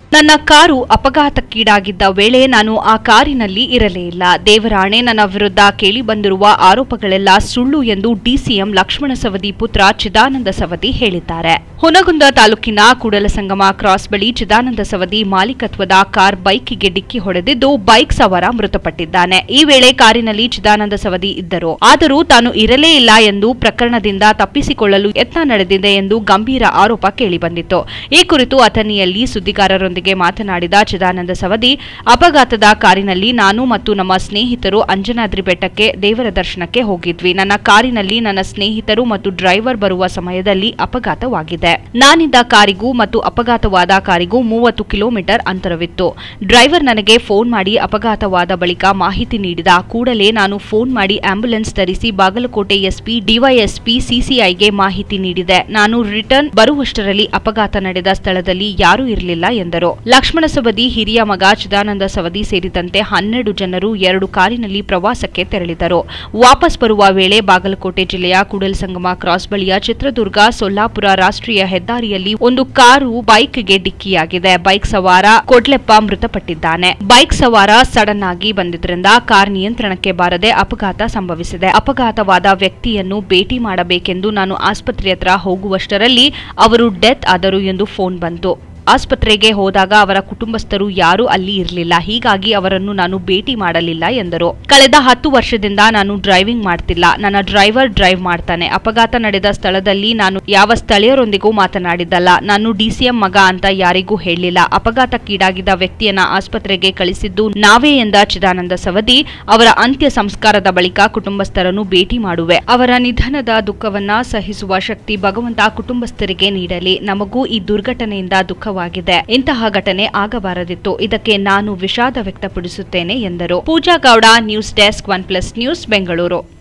ನನ್ನ ಕಾರು ಅಪಘಾತಕ್ಕೀಡಾಗಿದ್ದ ವೇಳೆ ನಾನು ಆ ಕಾರಿನಲ್ಲಿ ಇರಲೇ ಇಲ್ಲ ದೇವರಾಣೆ ನನ್ನ ವಿರುದ್ಧ ಕೇಳಿಬಂದಿರುವ ಆರೋಪಗಳೆಲ್ಲ ಸುಳ್ಳು ಎಂದು ಡಿಸಿಎಂ ಲಕ್ಷ್ಮಣ ಸವದಿ ಪುತ್ರ ಚಿದಾನಂದ ಸವದಿ ಹೇಳಿದ್ದಾರೆ ಹುನಗುಂದ ತಾಲೂಕಿನ ಕೂಡಲಸಂಗಮ ಕ್ರಾಸ್ ಬಳಿ ಚಿದಾನಂದ ಸವದಿ ಮಾಲೀಕತ್ವದ ಕಾರ್ ಬೈಕ್ಗೆ ಡಿಕ್ಕಿ ಹೊಡೆದಿದ್ದು ಬೈಕ್ ಸವಾರ ಮೃತಪಟ್ಟಿದ್ದಾನೆ ಈ ವೇಳೆ ಕಾರಿನಲ್ಲಿ ಚಿದಾನಂದ ಸವದಿ ಇದ್ದರು ಆದರೂ ತಾನು ಇರಲೇ ಇಲ್ಲ ಎಂದು ಪ್ರಕರಣದಿಂದ ತಪ್ಪಿಸಿಕೊಳ್ಳಲು ಯತ್ನ ನಡೆದಿದೆ ಎಂದು ಗಂಭೀರ ಆರೋಪ ಕೇಳಿಬಂದಿತ್ತು ಈ ಕುರಿತು ಅಥಣಿಯಲ್ಲಿ ಸುದ್ದಿಗಾರರೊಂದಿಗೆ ಮಾತನಾಡಿದ ಚಿದಾನಂದ ಸವದಿ ಅಪಘಾತದ ಕಾರಿನಲ್ಲಿ ನಾನು ಮತ್ತು ನಮ್ಮ ಸ್ನೇಹಿತರು ಅಂಜನಾದ್ರಿ ಬೆಟ್ಟಕ್ಕೆ ದೇವರ ದರ್ಶನಕ್ಕೆ ಹೋಗಿದ್ವಿ ನನ್ನ ಕಾರಿನಲ್ಲಿ ನನ್ನ ಸ್ನೇಹಿತರು ಮತ್ತು ಡ್ರೈವರ್ ಬರುವ ಸಮಯದಲ್ಲಿ ಅಪಘಾತವಾಗಿದೆ ನಾನಿದ್ದ ಕಾರಿಗೂ ಮತ್ತು ಅಪಘಾತವಾದ ಕಾರಿಗೂ ಮೂವತ್ತು ಕಿಲೋಮೀಟರ್ ಅಂತರವಿತ್ತು ಡ್ರೈವರ್ ನನಗೆ ಫೋನ್ ಮಾಡಿ ಅಪಘಾತವಾದ ಬಳಿಕ ಮಾಹಿತಿ ನೀಡಿದ ಕೂಡಲೇ ನಾನು ಫೋನ್ ಮಾಡಿ ಆಂಬ್ಯುಲೆನ್ಸ್ ತರಿಸಿ ಬಾಗಲಕೋಟೆ ಎಸ್ಪಿ ಡಿವೈಎಸ್ಪಿ ಸಿಸಿಐಗೆ ಮಾಹಿತಿ ನೀಡಿದೆ ನಾನು ರಿಟರ್ನ್ ಬರುವಷ್ಟರಲ್ಲಿ ಅಪಘಾತ ನಡೆದ ಸ್ಥಳದಲ್ಲಿ ಯಾರೂ ಇರಲಿಲ್ಲ ಎಂದರು ಲಕ್ಷ್ಮಣ ಸವದಿ ಹಿರಿಯ ಮಗ ಚಿದಾನಂದ ಸವದಿ ಸೇರಿದಂತೆ ಹನ್ನೆರಡು ಜನರು ಎರಡು ಕಾರಿನಲ್ಲಿ ಪ್ರವಾಸಕ್ಕೆ ತೆರಳಿದರು ವಾಪಸ್ ಬರುವ ವೇಳೆ ಬಾಗಲಕೋಟೆ ಜಿಲ್ಲೆಯ ಕೂಡಲಸಂಗಮ ಕ್ರಾಸ್ ಬಳಿಯ ಚಿತ್ರದುರ್ಗ ಸೊಲ್ಲಾಪುರ ರಾಷ್ಟ್ರೀಯ ಹೆದ್ದಾರಿಯಲ್ಲಿ ಒಂದು ಕಾರು ಬೈಕ್ಗೆ ಡಿಕ್ಕಿಯಾಗಿದೆ ಬೈಕ್ ಸವಾರ ಕೊಡ್ಲೆಪ್ಪ ಮೃತಪಟ್ಟಿದ್ದಾನೆ ಬೈಕ್ ಸವಾರ ಸಡನ್ ಆಗಿ ಬಂದಿದ್ರಿಂದ ಕಾರ್ ನಿಯಂತ್ರಣಕ್ಕೆ ಬಾರದೆ ಅಪಘಾತ ಸಂಭವಿಸಿದೆ ಅಪಘಾತವಾದ ವ್ಯಕ್ತಿಯನ್ನು ಭೇಟಿ ಮಾಡಬೇಕೆಂದು ನಾನು ಆಸ್ಪತ್ರೆ ಹತ್ರ ಹೋಗುವಷ್ಟರಲ್ಲಿ ಅವರು ಡೆತ್ ಆದರು ಎಂದು ಫೋನ್ ಬಂತು ಆಸ್ಪತ್ರೆಗೆ ಹೋದಾಗ ಅವರ ಕುಟುಂಬಸ್ಥರು ಯಾರೂ ಅಲ್ಲಿ ಇರಲಿಲ್ಲ ಹೀಗಾಗಿ ಅವರನ್ನು ನಾನು ಭೇಟಿ ಮಾಡಲಿಲ್ಲ ಎಂದರು ಕಳೆದ ಹತ್ತು ವರ್ಷದಿಂದ ನಾನು ಡ್ರೈವಿಂಗ್ ಮಾಡ್ತಿಲ್ಲ ನನ್ನ ಡ್ರೈವರ್ ಡ್ರೈವ್ ಮಾಡ್ತಾನೆ ಅಪಘಾತ ನಡೆದ ಸ್ಥಳದಲ್ಲಿ ನಾನು ಯಾವ ಸ್ಥಳೀಯರೊಂದಿಗೂ ಮಾತನಾಡಿದ್ದಲ್ಲ ನಾನು ಡಿಸಿಎಂ ಮಗ ಅಂತ ಯಾರಿಗೂ ಹೇಳಿಲ್ಲ ಅಪಘಾತಕ್ಕೀಡಾಗಿದ್ದ ವ್ಯಕ್ತಿಯನ್ನ ಆಸ್ಪತ್ರೆಗೆ ಕಳಿಸಿದ್ದು ನಾವೇ ಎಂದ ಚಿದಾನಂದ ಸವದಿ ಅವರ ಅಂತ್ಯ ಸಂಸ್ಕಾರದ ಬಳಿಕ ಕುಟುಂಬಸ್ಥರನ್ನು ಭೇಟಿ ಮಾಡುವೆ ಅವರ ನಿಧನದ ದುಃಖವನ್ನ ಸಹಿಸುವ ಶಕ್ತಿ ಭಗವಂತ ಕುಟುಂಬಸ್ಥರಿಗೆ ನೀಡಲಿ ನಮಗೂ ಈ ದುರ್ಘಟನೆಯಿಂದ ದುಃಖವಾಗಿದೆ ಇಂತಹ ಘಟನೆ ಆಗಬಾರದಿತ್ತು ಇದಕ್ಕೆ ನಾನು ವಿಷಾದ ವ್ಯಕ್ತಪಡಿಸುತ್ತೇನೆ ಎಂದರು Pooja Gowda news desk one plus news Bengaluru